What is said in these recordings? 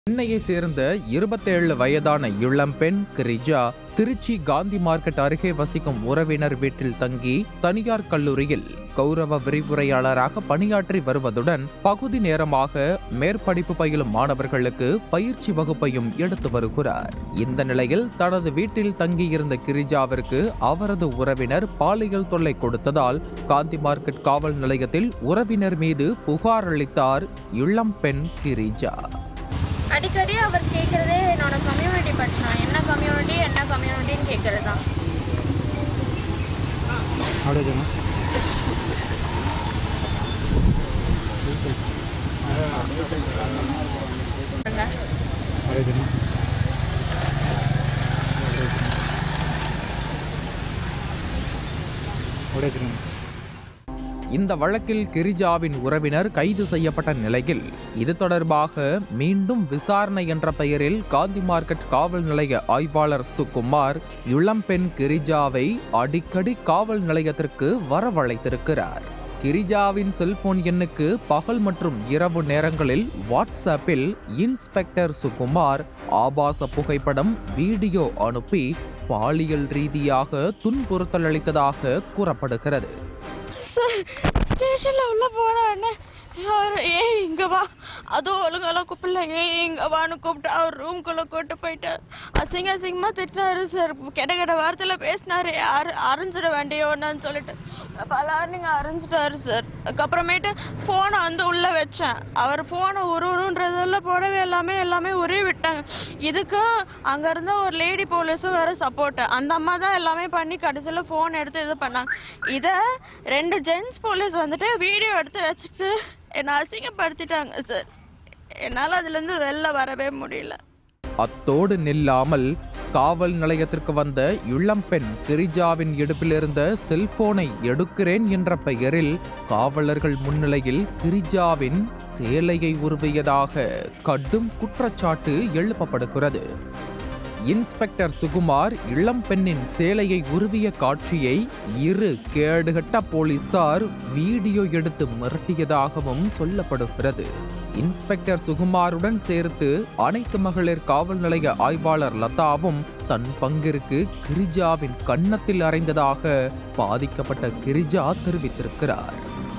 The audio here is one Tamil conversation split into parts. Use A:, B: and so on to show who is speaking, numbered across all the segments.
A: சென்னையை சேர்ந்த இருபத்தேழு வயதான இளம்பெண் கிரிஜா திருச்சி காந்தி மார்க்கெட் அருகே வசிக்கும் உறவினர் வீட்டில் தங்கி தனியார் கல்லூரியில் கௌரவ விரிவுரையாளராக பணியாற்றி வருவதுடன் பகுதி நேரமாக மேற்படிப்பு பயிலும் மாணவர்களுக்கு பயிற்சி வகுப்பையும் எடுத்து வருகிறார் இந்த நிலையில் தனது வீட்டில் தங்கியிருந்த கிரிஜாவிற்கு அவரது உறவினர் பாலியல் தொல்லை கொடுத்ததால் காந்தி மார்க்கெட் காவல் நிலையத்தில் உறவினர் மீது புகார் அளித்தார் இளம்பெண் கிரிஜா
B: அடிக்கடி அவர் கேட்குறதே என்னோட கம்யூனிட்டி பற்றி தான் என்ன கம்யூனிட்டி என்ன கம்யூனிட்டின்னு கேட்குறது தான்
C: அப்படியே
B: பாருங்க.
C: அப்படியே அப்படியே
A: இந்த வழக்கில் கிரிஜாவின் உறவினர் கைது செய்யப்பட்ட நிலையில் இது தொடர்பாக மீண்டும் விசாரணை என்ற பெயரில் காந்தி மார்க்கெட் காவல் நிலைய ஆய்வாளர் சுகுமார் இளம்பெண் கிரிஜாவை அடிக்கடி காவல் நிலையத்திற்கு வரவழைத்திருக்கிறார் கிரிஜாவின் செல்போன் எண்ணுக்கு பகல் மற்றும் இரவு நேரங்களில் வாட்ஸ்அப்பில் இன்ஸ்பெக்டர் சுகுமார் ஆபாச புகைப்படம் வீடியோ அனுப்பி பாலியல் ரீதியாக துன்புறுத்தல் அளித்ததாக கூறப்படுகிறது
B: சார் ஸ்டேஷனில் உள்ள போன உடனே அவர் ஏய் இங்கே வா அதுவும் ஒழுங்கெல்லாம் கூப்பிடல ஏய் இங்கே வான்னு கூப்பிட்டு அவர் ரூம்குள்ளே கூட்டு போயிட்டு அசிங்க அசிங்கமாக திட்டினாரு சார் கெட்ட கெட்ட வார்த்தையில் பேசினாரு யார் அரைஞ்சிட வேண்டியோன்னு சொல்லிட்டு பலார் நீங்கள் அரைஞ்சிட்டாரு சார் அதுக்கப்புறமேட்டு ஃபோனை வந்து உள்ளே வச்சேன் அவர் ஃபோனை உருவுன்றதுல போடவே எல்லாமே எல்லாமே உருவி விட்டாங்க இதுக்கு அங்கே இருந்த ஒரு லேடி போலீஸும் வேற சப்போர்ட் அந்த அம்மா தான் எல்லாமே பண்ணி கடைசியில் ஃபோன் எடுத்து இது பண்ணாங்க இதை ரெண்டு ஜென்ஸ் போலீஸ் வந்துட்டு வீடியோ எடுத்து வச்சுட்டு என்னை அசிங்கப்படுத்திட்டாங்க சார் என்னால் அதுலேருந்து வெளில வரவே முடியல
A: அத்தோடு நில்லாமல் காவல் நிலையத்திற்கு வந்த இளம்பெண் கிரிஜாவின் இடுப்பிலிருந்த செல்போனை எடுக்கிறேன் என்ற பெயரில் காவலர்கள் முன்னிலையில் கிரிஜாவின் சேலையை உருவியதாக கடும் குற்றச்சாட்டு எழுப்பப்படுகிறது இன்ஸ்பெக்டர் சுகுமார் இளம்பெண்ணின் சேலையை உருவிய காட்சியை இரு கேடுகட்ட போலீசார் வீடியோ எடுத்து மிரட்டியதாகவும் சொல்லப்படுகிறது இன்ஸ்பெக்டர் சுகுமாருடன் சேர்த்து அனைத்து மகளிர் காவல் நிலைய ஆய்வாளர் லதாவும் தன் பங்கிற்கு கிரிஜாவின் கன்னத்தில் அறைந்ததாக பாதிக்கப்பட்ட கிரிஜா தெரிவித்திருக்கிறார்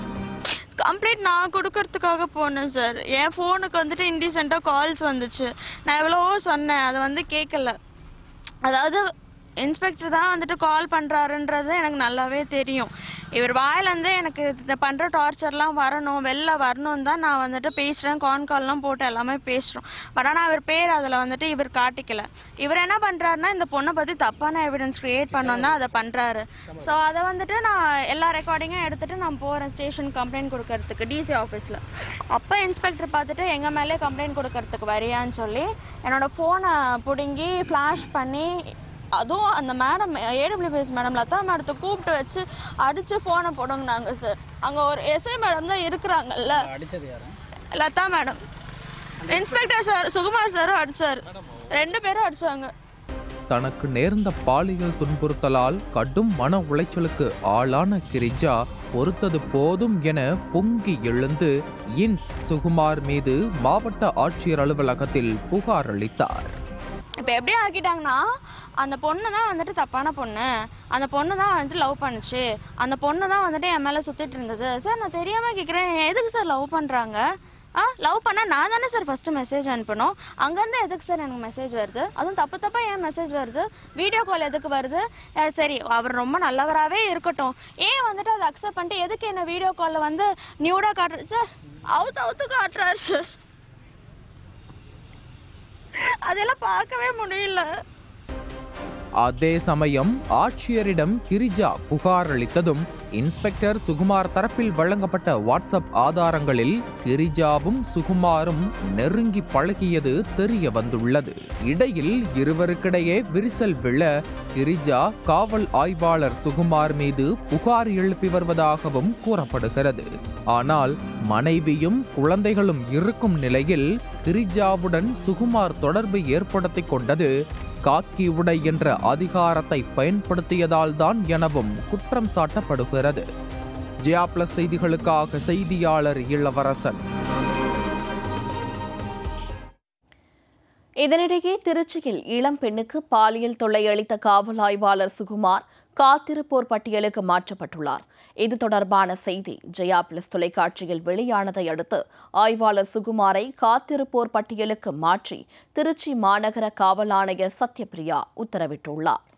B: கம்ப்ளைண்ட் நான் கொடுக்கறதுக்காக போனேன் சார் என் ஃபோனுக்கு வந்துட்டு இன்டீசெண்டாக கால்ஸ் வந்துச்சு நான் எவ்வளவோ சொன்னேன் அதை வந்து கேட்கல அதாவது இன்ஸ்பெக்டர் தான் வந்துட்டு கால் பண்ணுறாருன்றது எனக்கு நல்லாவே தெரியும் இவர் வாயிலேருந்து எனக்கு இந்த பண்ணுற டார்ச்சர்லாம் வரணும் வெளில வரணும் தான் நான் வந்துட்டு பேசுகிறேன் கான் கால்லாம் போட்டு எல்லாமே பேசுகிறோம் பட் ஆனால் அவர் பேர் அதில் வந்துட்டு இவர் காட்டிக்கல இவர் என்ன பண்ணுறாருன்னா இந்த பொண்ணை பற்றி தப்பான எவிடன்ஸ் க்ரியேட் பண்ணோம் தான் அதை பண்ணுறாரு ஸோ அதை வந்துட்டு நான் எல்லா ரெக்கார்டிங்கும் எடுத்துகிட்டு நான் போகிறேன் ஸ்டேஷன் கம்ப்ளைண்ட் கொடுக்கறதுக்கு டிசி ஆஃபீஸில் அப்போ இன்ஸ்பெக்டர் பார்த்துட்டு எங்கள் மேலே கம்ப்ளைண்ட் கொடுக்கறதுக்கு வரியான்னு சொல்லி என்னோட ஃபோனை பிடுங்கி ஃப்ளாஷ் பண்ணி அதுவும் அந்த மேடம் ஏடபிள்யூபிஎஸ் மேடம் லதா மேடத்தை கூப்பிட்டு வச்சு அடித்து ஃபோனை போடுங்கனாங்க சார் அங்கே ஒரு எஸ்ஐ மேடம் தான் இருக்கிறாங்கல்ல
C: அடிச்சது யாரு
B: Latha madam inspector sir Sukumar சாரும் அடிச்சார் ரெண்டு பேரும் அடிச்சாங்க
A: தனக்கு நேர்ந்த பாலியல் துன்புறுத்தலால் கடும் மன உளைச்சலுக்கு ஆளான கிரிஜா பொறுத்தது போதும் என பொங்கி எழுந்து இன்ஸ் சுகுமார் மீது மாவட்ட ஆட்சியர் அலுவலகத்தில் புகார் அளித்தார்
B: இப்போ எப்படி ஆக்கிட்டாங்கன்னா அந்த பொண்ணு தான் வந்துட்டு தப்பான பொண்ணு அந்த பொண்ணு தான் வந்துட்டு லவ் பண்ணுச்சு அந்த பொண்ணு தான் வந்துட்டு என் மேலே சுற்றிட்டு இருந்தது சார் நான் தெரியாமல் கேட்குறேன் எதுக்கு சார் லவ் பண்ணுறாங்க ஆ லவ் பண்ணால் நான் தானே சார் ஃபஸ்ட்டு மெசேஜ் அனுப்பணும் அங்கேருந்து எதுக்கு சார் எனக்கு மெசேஜ் வருது அதுவும் தப்பு தப்பாக ஏன் மெசேஜ் வருது வீடியோ கால் எதுக்கு வருது அஹ் சரி அவர் ரொம்ப நல்லவராகவே இருக்கட்டும் ஏன் வந்துட்டு அதை அக்செப்ட் பண்ணிட்டு எதுக்கு என்ன வீடியோ காலில் வந்து நியூடாக காட்டுறது சார் அவுத்து அவுத்து காட்டுறாரு சார் அதெல்லாம் பார்க்கவே முடியல
A: அதே சமயம் ஆட்சியரிடம் கிரிஜா புகார் அளித்ததும் இன்ஸ்பெக்டர் சுகுமார் தரப்பில் வழங்கப்பட்ட வாட்ஸ்அப் ஆதாரங்களில் கிரிஜாவும் சுகுமாரும் நெருங்கி பழகியது தெரிய வந்துள்ளது இடையில் இருவருக்கிடையே விரிசல் விழ கிரிஜா காவல் ஆய்வாளர் சுகுமார் மீது புகார் எழுப்பி வருவதாகவும் கூறப்படுகிறது ஆனால் மனைவியும் குழந்தைகளும் இருக்கும் நிலையில் கிரிஜாவுடன் சுகுமார் தொடர்பு ஏற்படுத்திக் கொண்டது காக்கி உடை என்ற அதிகாரத்தை பயன்படுத்தியதால்தான் எனவும் குற்றம் சாட்டப்படுகிறது ஜியா பிளஸ் செய்திகளுக்காக செய்தியாளர் இளவரசன்
D: இதனிடையே திருச்சியில் இளம் பெண்ணுக்கு பாலியல் தொல்லை அளித்த காவல் ஆய்வாளர் சுகுமார் காத்திருப்போர் பட்டியலுக்கு மாற்றப்பட்டுள்ளார் இது தொடர்பான செய்தி ஜெயா பிளஸ் தொலைக்காட்சியில் வெளியானதை அடுத்து ஆய்வாளர் சுகுமாரை காத்திருப்போர் பட்டியலுக்கு மாற்றி திருச்சி மாநகர காவல் ஆணையர் சத்யபிரியா உத்தரவிட்டுள்ளார்